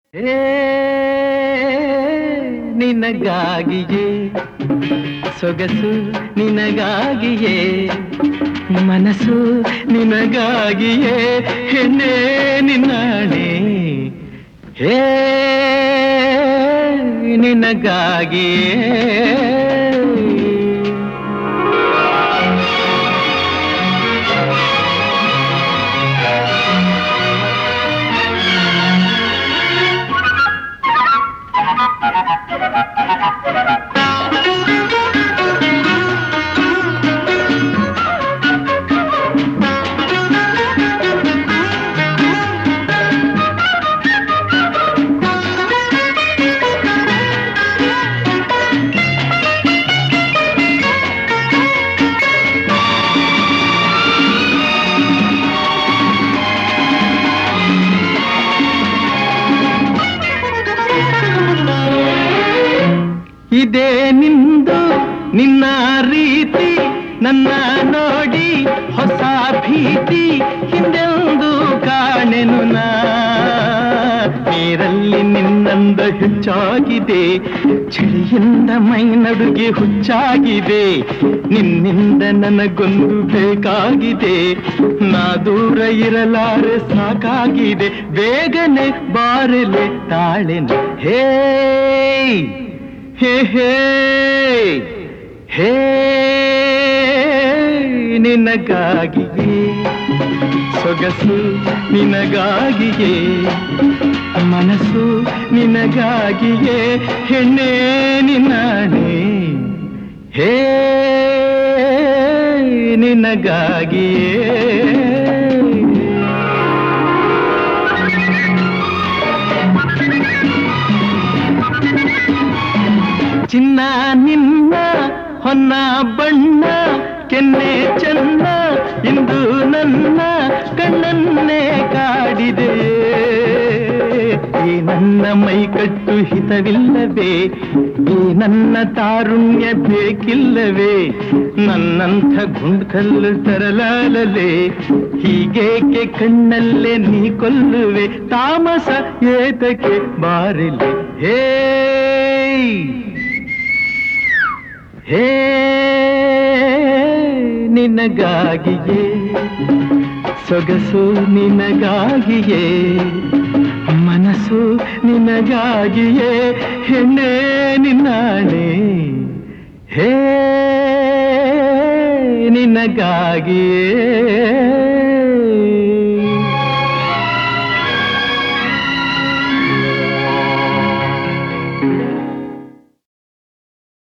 ಏ ನಿನಗಾಗಿಯೇ ಸೊಗಸು ನಿನಗಾಗಿಯೇ ಮನಸ್ಸು ನಿನಗಾಗಿಯೇ ಹೆಣ್ಣೆ ನಿನ್ನಾಣೆ ಹೇ ನಿನಗಾಗಿಯೇ ಇದೇ ನಿಂದು ನಿನ್ನ ರೀತಿ ನನ್ನ ನೋಡಿ ಹೊಸ ಭೀತಿ ಹಿಂದೆಂದು ಕಾಣೆನು ನಾ ನೀರಲ್ಲಿ ನಿನ್ನಂದ ಹೆಚ್ಚಾಗಿದೆ ಚಳಿಯಿಂದ ಮೈ ನಡುಗೆ ಹುಚ್ಚಾಗಿದೆ ನಿನ್ನಿಂದ ನನಗೊಂದು ಬೇಕಾಗಿದೆ ನಾ ದೂರ ಇರಲಾರೆ ಸಾಕಾಗಿದೆ ಬೇಗನೆ ಬಾರಲೆ ತಾಳೆನೆ ಹೇ ಹೇ ಹೇ ಹೇ ನಿನಗಾಗಿಯೇ ಸೊಗಸು ನಿನಗಾಗಿಯೇ ಮನಸ್ಸು ನಿನಗಾಗಿಯೇ ಹೆಣ್ಣೆ ನಿನ್ನಾಣೆ ಹೇ ನಿನಗಾಗಿಯೇ ಚಿನ್ನ ನಿನ್ನ ಹೊನ್ನ ಬಣ್ಣ ಕೆನ್ನೆ ಚೆನ್ನ ಇಂದು ನನ್ನ ಕಣ್ಣನ್ನೇ ಕಾಡಿದೆ ಈ ನನ್ನ ಮೈಕಟ್ಟು ಹಿತವಿಲ್ಲವೇ ಈ ನನ್ನ ತಾರುಣ್ಯ ಬೇಕಿಲ್ಲವೇ ನನ್ನಂಥ ಗುಂಡ್ಕಲ್ಲು ತರಲಾಲಲೆ ಹೀಗೇಕೆ ಕಣ್ಣಲ್ಲೇ ನೀ ಕೊಲ್ಲುವೆ ತಾಮಸ ಏತಕ್ಕೆ ಬಾರಿಲೆ ಹೇ ಹೇ ನಿನಗಾಗಿಯೇ ಸೊಗಸು ನಿನಗಾಗಿಯೇ ಮನಸ್ಸು ನಿನಗಾಗಿಯೇ ಹೆಣ್ಣೆ ನಿನ್ನಾಣೆ ಹೇ ನಿನಗಾಗಿಯೇ